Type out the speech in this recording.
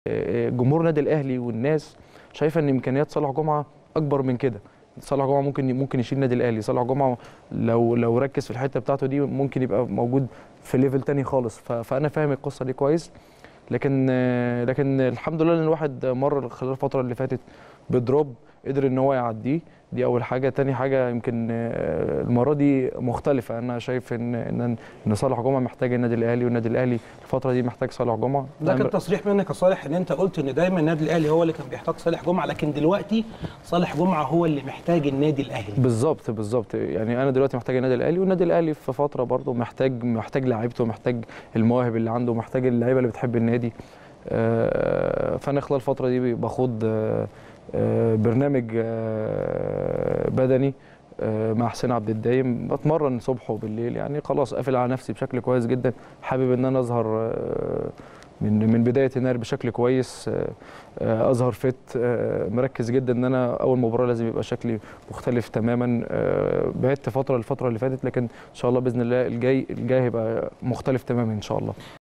جمهور النادي الاهلي والناس شايفه ان امكانيات صالح جمعه اكبر من كده صالح جمعه ممكن ممكن يشيل النادي الاهلي صالح جمعه لو لو ركز في الحته بتاعته دي ممكن يبقى موجود في ليفل تاني خالص ف- فانا فاهم القصه دي كويس لكن لكن الحمد لله ان الواحد مر خلال الفتره اللي فاتت بدروب قدر ان هو يعديه دي اول حاجه تاني حاجه يمكن آه، المره دي مختلفه انا شايف ان ان ان صالح جمعه محتاج النادي الاهلي والنادي الاهلي الفتره دي محتاج صالح جمعه ده أنا كان تصريح منك يا صالح ان انت قلت ان دايما النادي الاهلي هو اللي كان بيحتاج صالح جمعه لكن دلوقتي صالح جمعه هو اللي محتاج النادي الاهلي بالظبط بالظبط يعني انا دلوقتي محتاج النادي الاهلي والنادي الاهلي في فتره برضه محتاج محتاج لعيبته محتاج المواهب اللي عنده محتاج اللعيبه اللي بتحب النادي آه، فانا خلال الفتره دي بخوض آه، آه، برنامج آه، بدني آه، مع حسين عبد الدايم بتمرن صبح وبالليل يعني خلاص قافل على نفسي بشكل كويس جدا حابب ان انا اظهر آه، من من بدايه يناير بشكل كويس آه، آه، اظهر فت آه، مركز جدا ان انا اول مباراه لازم يبقى شكلي مختلف تماما آه، بعدت فتره الفتره اللي فاتت لكن ان شاء الله باذن الله الجاي الجاي هيبقى مختلف تماما ان شاء الله